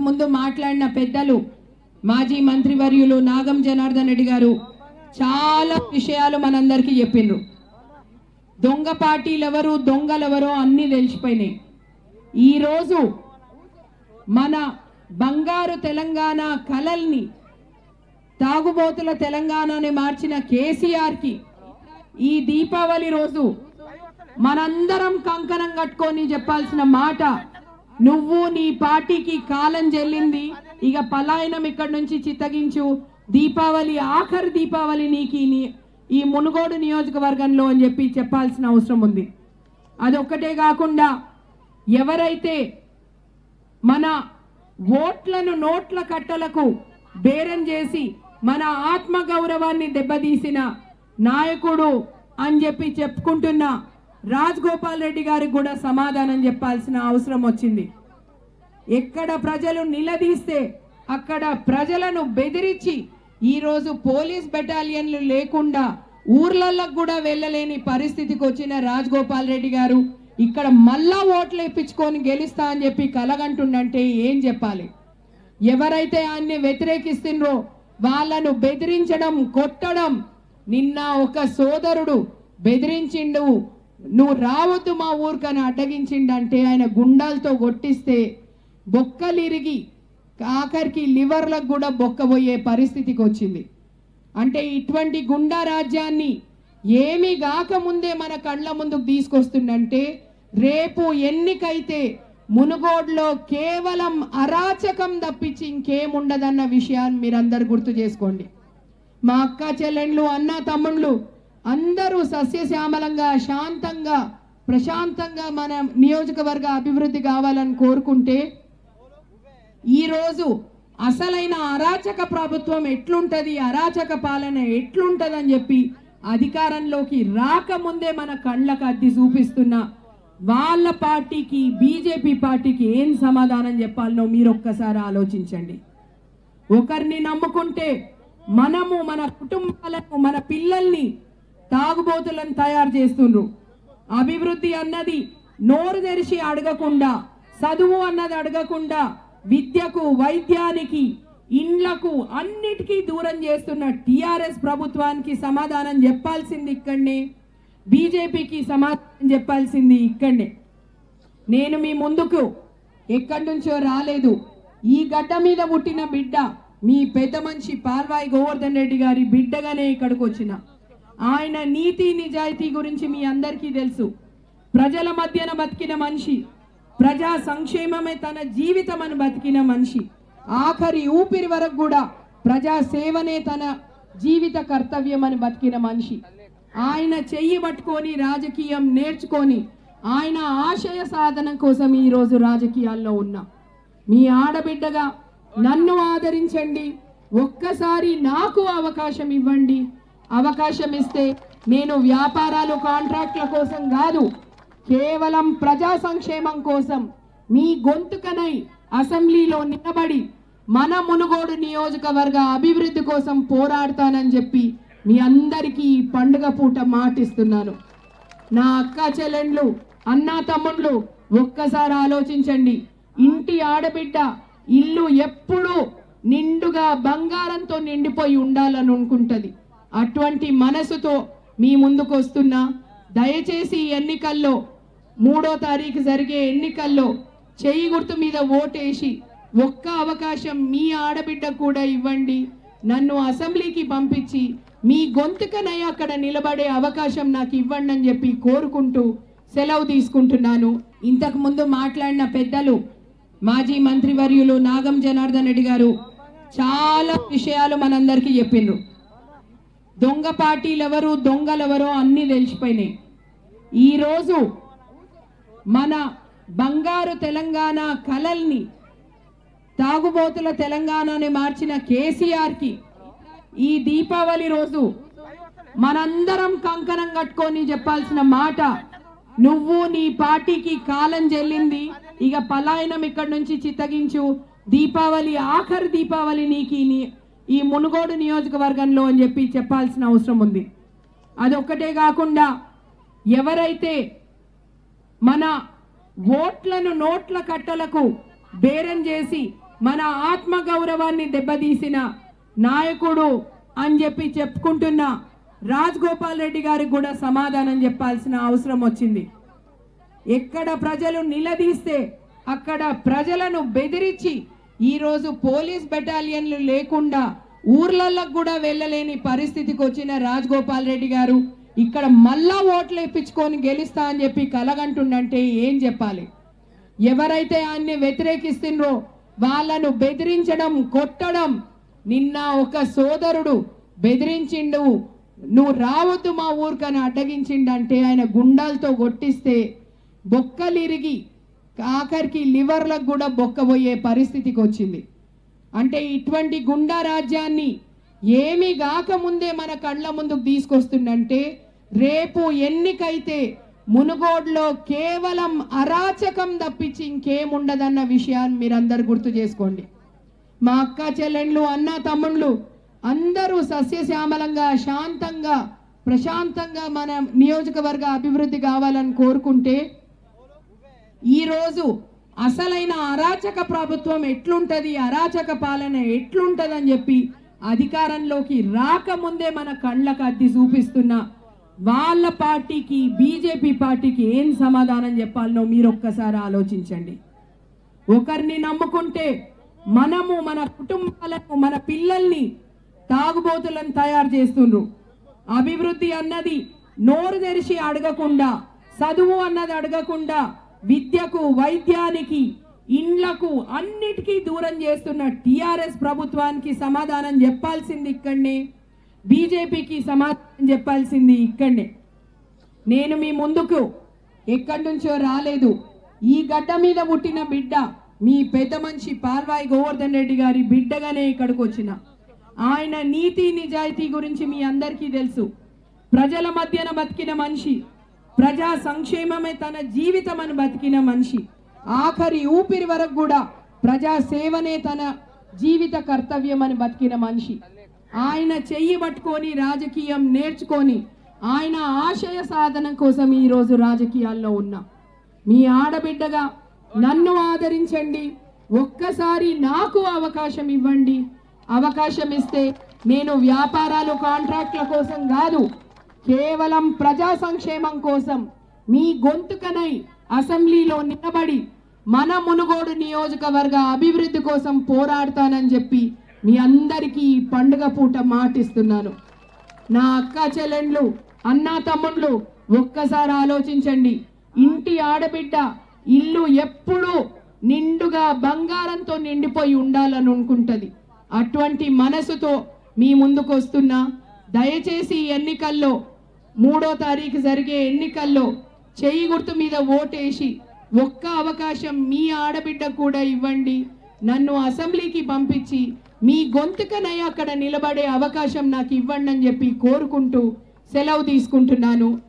ముందు మాట్లాడిన పెద్దలు మాజీ మంత్రివర్యులు నాగం జనార్దన్ రెడ్డి గారు చాలా విషయాలు మనందరికీ చెప్పిండ్రు దొంగ పార్టీలు ఎవరు దొంగలెవరో అన్నీ తెలిసిపోయినాయి ఈరోజు మన బంగారు తెలంగాణ కలల్ని తాగుబోతుల తెలంగాణని మార్చిన కేసీఆర్కి ఈ దీపావళి రోజు మనందరం కంకణం కట్టుకొని చెప్పాల్సిన మాట నువ్వు నీ పార్టీకి కాలం చెల్లింది ఇక పలాయనం ఇక్కడి నుంచి చిత్తగించు దీపావళి ఆఖరి దీపావళి నీకు ఈ ని- ఈ మునుగోడు నియోజకవర్గంలో అని చెప్పి చెప్పాల్సిన అవసరం ఉంది అదొక్కటే కాకుండా ఎవరైతే మన ఓట్లను నోట్ల కట్టలకు బేరం చేసి మన ఆత్మ గౌరవాన్ని దెబ్బతీసిన నాయకుడు అని చెప్పి చెప్పుకుంటున్న రాజ్ గోపాల్ రెడ్డి గారికి కూడా సమాధానం చెప్పాల్సిన అవసరం వచ్చింది ఎక్కడ ప్రజలు నిలదీస్తే అక్కడ ప్రజలను బెదిరించి ఈరోజు పోలీస్ బెటాలియన్లు లేకుండా ఊర్లలకు కూడా వెళ్ళలేని పరిస్థితికి వచ్చిన రాజ్ గోపాల్ రెడ్డి గారు ఇక్కడ మళ్ళా ఓట్లు ఇప్పించుకొని గెలుస్తా అని చెప్పి కలగంటుండంటే ఏం చెప్పాలి ఎవరైతే ఆయన్ని వ్యతిరేకిస్తుండ్రో వాళ్ళను బెదిరించడం కొట్టడం నిన్న ఒక సోదరుడు బెదిరించిండు నువ్వు రావద్దు మా ఊరికని అడ్డగించిండంటే ఆయన గుండాలతో కొట్టిస్తే బొక్కలిరిగి ఆఖరికి లివర్లకు కూడా బొక్కబోయే పరిస్థితికి వచ్చింది అంటే ఇటువంటి గుండా రాజ్యాన్ని ఏమి కాకముందే మన కళ్ళ ముందుకు తీసుకొస్తుందంటే రేపు ఎన్నికైతే మునుగోడులో కేవలం అరాచకం తప్పించి ఇంకేముండదన్న విషయాన్ని మీరందరూ గుర్తు చేసుకోండి మా అక్క చెల్లెండ్లు అన్న తమ్ముళ్ళు అందరూ సస్యశ్యామలంగా శాంతంగా ప్రశాంతంగా మన నియోజకవర్గ అభివృద్ధి కావాలని కోరుకుంటే ఈరోజు అసలైన అరాచక ప్రభుత్వం ఎట్లుంటది అరాచక పాలన ఎట్లుంటదని చెప్పి అధికారంలోకి రాకముందే మన కళ్ళకు అద్ది చూపిస్తున్న వాళ్ళ పార్టీకి బీజేపీ పార్టీకి ఏం సమాధానం చెప్పాలనో మీరు ఒక్కసారి ఆలోచించండి ఒకరిని నమ్ముకుంటే మనము మన కుటుంబాలను మన పిల్లల్ని తాగుబోతులను తయారు చేస్తుండ్రు అభివృద్ధి అన్నది నోరు తెరిచి అడగకుండా చదువు అన్నది అడగకుండా విద్యకు వైద్యానికి ఇండ్లకు అన్నిటికీ దూరం చేస్తున్న టిఆర్ఎస్ ప్రభుత్వానికి సమాధానం చెప్పాల్సింది ఇక్కడనే బీజేపీకి సమాధానం చెప్పాల్సింది ఇక్కడనే నేను మీ ముందుకు ఎక్కడి నుంచో రాలేదు ఈ గడ్డ మీద పుట్టిన బిడ్డ మీ పెద్ద మనిషి పాల్వాయి గోవర్ధన్ రెడ్డి గారి బిడ్డగానే ఇక్కడికి వచ్చిన ఆయన నీతి నిజాయితీ గురించి మీ అందరికీ తెలుసు ప్రజల మధ్యన బతికిన మనిషి ప్రజా సంక్షేమమే తన జీవితం అని బతికిన మనిషి ఆఖరి ఊపిరి వరకు కూడా ప్రజా సేవనే తన జీవిత కర్తవ్యం అని బతికిన మనిషి ఆయన చెయ్యి పట్టుకొని రాజకీయం నేర్చుకొని ఆయన ఆశయ సాధన కోసం ఈ రోజు రాజకీయాల్లో ఉన్నా మీ ఆడబిడ్డగా నన్ను ఆదరించండి ఒక్కసారి నాకు అవకాశం ఇవ్వండి అవకాశం ఇస్తే నేను వ్యాపారాలు కాంట్రాక్ట్ల కోసం కాదు కేవలం ప్రజా సంక్షేమం కోసం మీ గొంతుకనై అసెంబ్లీలో నిలబడి మన మునుగోడు నియోజకవర్గ అభివృద్ధి కోసం పోరాడతానని చెప్పి మీ అందరికీ ఈ పండుగ పూట మాటిస్తున్నాను నా అక్క చెల్లెండ్లు అన్నా తమ్ముళ్ళు ఒక్కసారి ఆలోచించండి ఇంటి ఆడబిడ్డ ఇల్లు ఎప్పుడూ నిండుగా బంగారంతో నిండిపోయి ఉండాలని అనుకుంటది అటువంటి మనసుతో మీ ముందుకు వస్తున్నా దయచేసి ఈ ఎన్నికల్లో మూడో తారీఖు జరిగే ఎన్నికల్లో చెయ్యి గుర్తు మీద ఓటేసి ఒక్క అవకాశం మీ ఆడబిడ్డ కూడా ఇవ్వండి నన్ను అసెంబ్లీకి పంపించి మీ గొంతుకనై అక్కడ నిలబడే అవకాశం నాకు ఇవ్వండి అని చెప్పి కోరుకుంటూ సెలవు తీసుకుంటున్నాను ఇంతకు ముందు మాట్లాడిన పెద్దలు మాజీ మంత్రివర్యులు నాగం జనార్దన్ రెడ్డి గారు చాలా విషయాలు మనందరికీ చెప్పిండ్రు దొంగ పార్టీలు ఎవరు దొంగలెవరో అన్నీ తెలిసిపోయినాయి ఈరోజు మన బంగారు తెలంగాణ కలల్ని తాగుబోతుల తెలంగాణని మార్చిన కేసీఆర్కి ఈ దీపావళి రోజు మనందరం కంకణం కట్టుకొని చెప్పాల్సిన మాట నువ్వు నీ పార్టీకి కాలం చెల్లింది ఇక పలాయనం ఇక్కడి నుంచి చిత్తగించు దీపావళి ఆఖరి దీపావళి నీకు ఈ ని- ఈ మునుగోడు నియోజకవర్గంలో అని చెప్పి చెప్పాల్సిన అవసరం ఉంది అదొక్కటే కాకుండా ఎవరైతే మన ఓట్లను నోట్ల కట్టలకు బేరం చేసి మన ఆత్మ గౌరవాన్ని దెబ్బతీసిన నాయకుడు అని చెప్పి చెప్పుకుంటున్న రాజ్ గోపాల్ రెడ్డి గారికి కూడా సమాధానం చెప్పాల్సిన అవసరం వచ్చింది ఎక్కడ ప్రజలు నిలదీస్తే అక్కడ ప్రజలను బెదిరించి ఈరోజు పోలీస్ బెటాలియన్లు లేకుండా ఊర్లలోకి కూడా వెళ్ళలేని పరిస్థితికి వచ్చిన రాజగోపాల్ రెడ్డి గారు ఇక్కడ మళ్ళా ఓట్లు ఇప్పించుకొని గెలుస్తా అని చెప్పి కలగంటుండంటే ఏం చెప్పాలి ఎవరైతే ఆయన్ని వ్యతిరేకిస్తుండ్రో వాళ్ళను బెదిరించడం కొట్టడం నిన్న ఒక సోదరుడు బెదిరించిండు నువ్వు రావద్దు మా ఊరికని అడ్డగించిండంటే ఆయన గుండాలతో కొట్టిస్తే బొక్కలిరిగి ఆఖరికి లివర్లకు కూడా బొక్కబోయే పరిస్థితికి వచ్చింది అంటే ఇటువంటి గుండా రాజ్యాన్ని ఏమి గాకముందే మన కళ్ళ ముందుకు తీసుకొస్తుందంటే రేపు ఎన్నికైతే మునుగోడులో కేవలం అరాచకం తప్పించి ఇంకేముండదన్న విషయాన్ని మీరందరు గుర్తు చేసుకోండి మా అక్క చెల్లెండ్లు అన్న తమ్ముళ్ళు అందరూ సస్యశ్యామలంగా శాంతంగా ప్రశాంతంగా మన నియోజకవర్గ అభివృద్ధి కావాలని కోరుకుంటే ఈరోజు అసలైన అరాచక ప్రభుత్వం ఎట్లుంటది అరాచక పాలన ఎట్లుంటదని చెప్పి అధికారంలోకి రాకముందే మన కళ్ళకు అద్ది చూపిస్తున్న వాళ్ళ పార్టీకి బీజేపీ పార్టీకి ఏం సమాధానం చెప్పాలనో మీరు ఒక్కసారి ఆలోచించండి ఒకరిని నమ్ముకుంటే మనము మన కుటుంబాలను మన పిల్లల్ని తాగుబోతులను తయారు చేస్తుండ్రు అభివృద్ధి అన్నది నోరు తెరిచి అడగకుండా చదువు అన్నది అడగకుండా విద్యకు వైద్యానికి ఇండ్లకు అన్నిటికీ దూరం చేస్తున్న టిఆర్ఎస్ ప్రభుత్వానికి సమాధానం చెప్పాల్సింది ఇక్కడనే బీజేపీకి సమాధానం చెప్పాల్సింది ఇక్కడనే నేను మీ ముందుకు ఎక్కడి నుంచో రాలేదు ఈ గడ్డ మీద పుట్టిన బిడ్డ మీ పెద్ద మనిషి పాల్వాయి గోవర్ధన్ రెడ్డి గారి బిడ్డగానే ఇక్కడికి వచ్చిన ఆయన నీతి నిజాయితీ గురించి మీ అందరికీ తెలుసు ప్రజల మధ్యన బతికిన మనిషి ప్రజా సంక్షేమమే తన జీవితం అని బతికిన మనిషి ఆఖరి ఊపిరి వరకు కూడా ప్రజా సేవనే తన జీవిత కర్తవ్యం అని బతికిన మనిషి ఆయన చెయ్యి పట్టుకొని రాజకీయం నేర్చుకొని ఆయన ఆశయ సాధన కోసం ఈ రోజు రాజకీయాల్లో ఉన్నా మీ ఆడబిడ్డగా నన్ను ఆదరించండి ఒక్కసారి నాకు అవకాశం ఇవ్వండి అవకాశం ఇస్తే నేను వ్యాపారాలు కాంట్రాక్ట్ల కోసం కాదు కేవలం ప్రజా సంక్షేమం కోసం మీ గొంతుకనై అసెంబ్లీలో నిలబడి మన మునుగోడు నియోజకవర్గ అభివృద్ధి కోసం పోరాడతానని చెప్పి మీ అందరికీ ఈ పండుగ పూట మాటిస్తున్నాను నా అక్క చెల్లెండ్లు అన్నా తమ్ముళ్ళు ఒక్కసారి ఆలోచించండి ఇంటి ఆడబిడ్డ ఇల్లు ఎప్పుడూ నిండుగా బంగారంతో నిండిపోయి ఉండాలని అనుకుంటది అటువంటి మనసుతో మీ ముందుకు వస్తున్నా దయచేసి ఈ ఎన్నికల్లో మూడో తారీఖు జరిగే ఎన్నికల్లో చెయ్యి గుర్తు మీద ఓటేసి ఒక్క అవకాశం మీ ఆడబిడ్డ కూడా ఇవ్వండి నన్ను అసెంబ్లీకి పంపించి మీ గొంతుకనై అక్కడ నిలబడే అవకాశం నాకు ఇవ్వండి అని చెప్పి కోరుకుంటూ సెలవు తీసుకుంటున్నాను